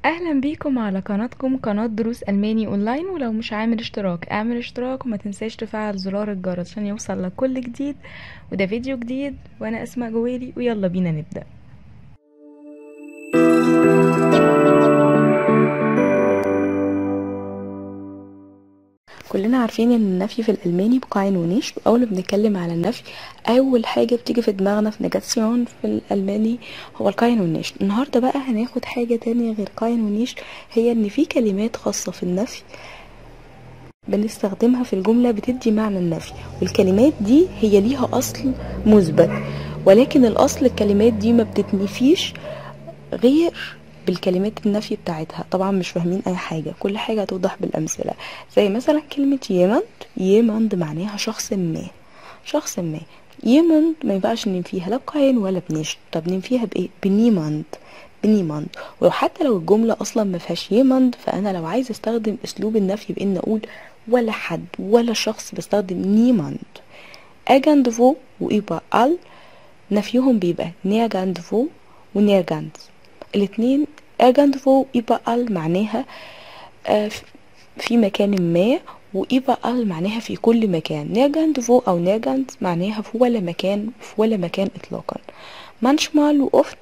اهلا بيكم على قناتكم قناة دروس الماني اونلاين ولو مش عامل اشتراك اعمل اشتراك وما تنساش تفعل زرار الجرس عشان يوصل لك كل جديد وده فيديو جديد وانا اسماء جويلي ويلا بينا نبدأ كلنا عارفين ان النفي في الالماني بقاين ونيش اول ما بنتكلم على النفي اول حاجه بتيجي في دماغنا في نيجاتيون في الالماني هو القاين والنيش النهارده بقى هناخد حاجه تانية غير قاين ونيش هي ان في كلمات خاصه في النفي بنستخدمها في الجمله بتدي معنى النفي والكلمات دي هي ليها اصل مثبت ولكن الاصل الكلمات دي ما بتتنفيش غير بالكلمات النفي بتاعتها طبعا مش فاهمين اي حاجة كل حاجة هتوضح بالامثلة زي مثلا كلمة يمند يمند معناها شخص ما شخص ما يمند ما ينفعش ننفيها لا بقاين ولا بنش طب ننفيها بايه بنيمند بنيمند وحتى لو الجملة اصلا ما فيهاش يمند فانا لو عايز استخدم اسلوب النفي بان اقول ولا حد ولا شخص بستخدم نيمند اجندفو ويبقى ال نفيهم بيبقى نيرجندفو ونيرجند الاتنين اجندفو يبقى ال معناها آه في مكان ما ويبقى ال معناها في كل مكان نيرجندفو او نيرجند معناها في ولا مكان في ولا مكان اطلاقا manchmal وأفت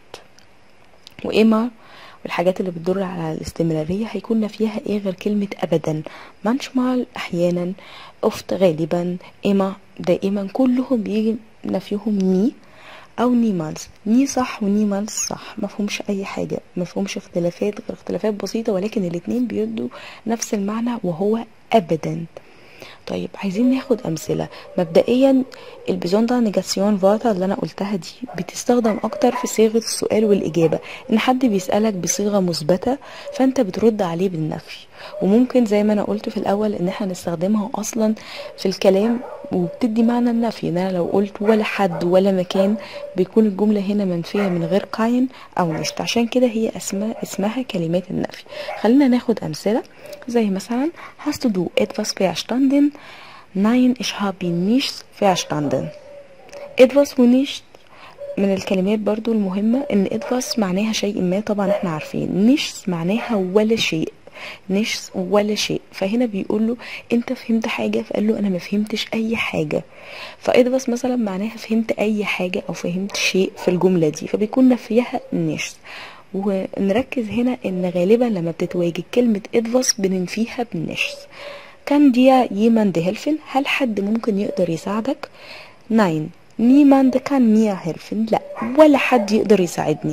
وإما والحاجات اللي بتدل على الاستمرارية هيكون فيها ايه غير كلمة ابدا manchmal احيانا أفت غالبا إما دائما كلهم بيجي نفيهم ني او نيمالز ني صح ونيمالز صح ما فهمش اي حاجه ما فهمش اختلافات غير اختلافات بسيطه ولكن الاتنين بيدوا نفس المعنى وهو ابدا طيب عايزين ناخد امثله مبدئيا البيزوندا نيجاسيون فاتا اللي انا قلتها دي بتستخدم اكتر في صيغه السؤال والاجابه ان حد بيسالك بصيغه مثبته فانت بترد عليه بالنفي وممكن زي ما انا قلت في الاول ان احنا نستخدمها اصلا في الكلام وبتدي معنى النفي ان انا لو قلت ولا حد ولا مكان بيكون الجملة هنا منفية من غير قاين او نشت عشان كده هي اسمها اسمها كلمات النفي خلينا ناخد امثلة زي مثلا hast du etwas verstanden nein ich habe nichts verstanden etwas ونشت من الكلمات برضو المهمة ان etwas معناها شيء ما طبعا احنا عارفين nichts معناها ولا شيء نشس ولا شيء فهنا بيقول له انت فهمت حاجة فقال له انا ما فهمتش اي حاجة فادبس مثلا معناها فهمت اي حاجة او فهمت شيء في الجملة دي فبيكون نفيها نشس ونركز هنا ان غالبا لما بتتواجد كلمة ادفس بننفيها بالنشس كان دي jemand helfen هل حد ممكن يقدر يساعدك ناين niemand kann mir helfen لا ولا حد يقدر يساعدني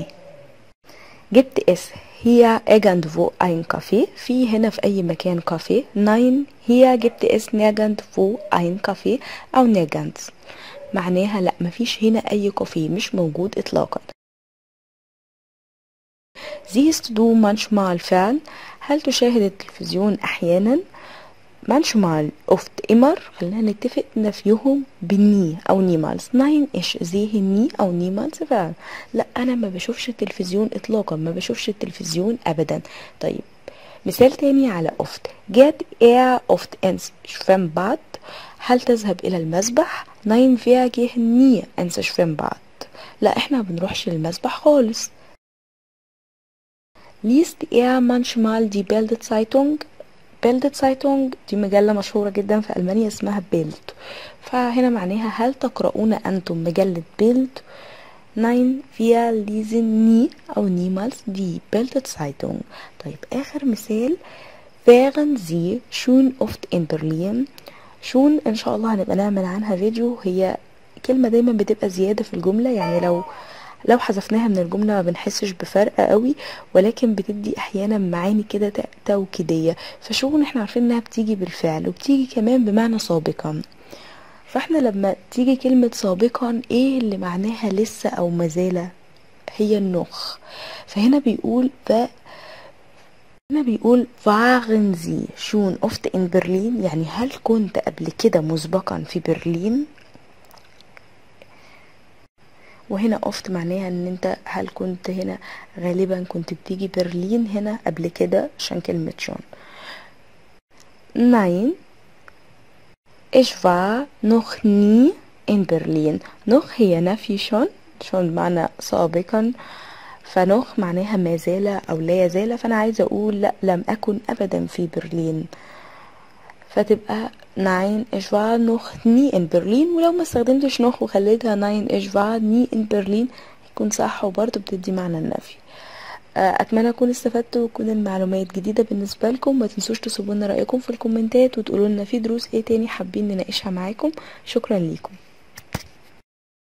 جبت اس هي irgendwo ein Café في هنا في أي مكان كافيه nein هي gibt es nirgendwo ein Café أو nirgends معناها لا مفيش هنا أي كافيه مش موجود إطلاقا siehst du manchmal fern هل تشاهد التلفزيون أحيانا manchmal oft immer خلينا نتفق نفيهم بني او نيمالز ناين ايش زيه ني او نيمالز فعلا لا انا ما بشوفش التلفزيون اطلاقا ما بشوفش التلفزيون ابدا طيب مثال تاني على oft geht er oft ins Schwimmbad هل تذهب الى المسبح nein wir gehen nie ins Schwimmbad لا احنا ما بنروحش للمسبح خالص liest er manchmal die Bildzeitung بيلد سايتونج دي مجلة مشهورة جدا في ألمانيا اسمها بيلد فهنا معناها هل تقرؤون أنتم مجلة بيلد ناين فيا ليزن ني أو نيمالز دي بيلد سايتونج طيب آخر مثال wären Sie schon oft in Berlin شون إن شاء الله هنبقى نعمل عنها فيديو هي كلمة دايما بتبقى زيادة في الجملة يعني لو لو حذفناها من الجملة ما بنحسش بفرق قوي ولكن بتدي احيانا معاني كده توكيدية فشون احنا عارفين انها بتيجي بالفعل وبتيجي كمان بمعنى سابقا فاحنا لما تيجي كلمة سابقا ايه اللي معناها لسه او مازال هي النخ فهنا بيقول ف هنا بيقول waren Sie schon oft in Berlin يعني هل كنت قبل كده مسبقا في برلين وهنا اوفت معناها ان انت هل كنت هنا غالبا كنت بتيجي برلين هنا قبل كده عشان كلمة شون Nein ich war noch nie in Berlin noch هي نفي شون شون بمعنى سابقا فنوخ معناها ما زال او لا يزال فانا عايزه اقول لا لم اكن ابدا في برلين فتبقى ناين اشفا نوخ ني ان برلين ولو ما استخدمتش نوخ وخليتها ناين اشفا ني ان برلين يكون صح وبرضه بتدي معنى النفي اتمنى اكون استفدت وتكون المعلومات جديده بالنسبه لكم ما تنسوش تسيبوا لنا رايكم في الكومنتات وتقولوا لنا في دروس ايه تاني حابين نناقشها معاكم شكرا ليكم